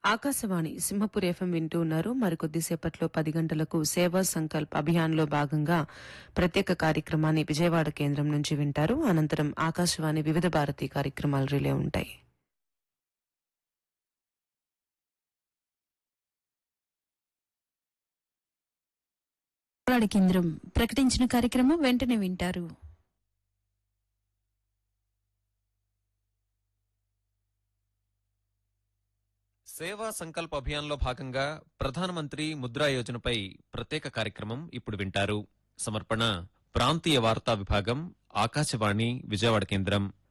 Akashvani Simhapur FM వింటూ ఉన్నారు మరికొద్దిసేపట్లో పది గంటలకు సేవా సంకల్ప్ అభియాన్లో భాగంగా ప్రత్యేక కార్యక్రమాన్ని విజయవాడ కేంద్రం నుంచి వింటారు అనంతరం ఆకాశవాణి వివిధ భారతి కార్యక్రమాలు రిలే ఉంటాయి వాడి కేంద్రం ప్రకటించిన కార్యక్రమం వెంటనే వింటారు సేవా సంకల్ప్ అభియాన్లో భాగంగా ప్రధానమంత్రి ముద్రా యోజనపై ప్రత్యేక కార్యక్రమం ఇప్పుడు వింటారు సమర్పణ ప్రాంతీయ వార్తా విభాగం ఆకాశవాణి విజయవాడ కేంద్రం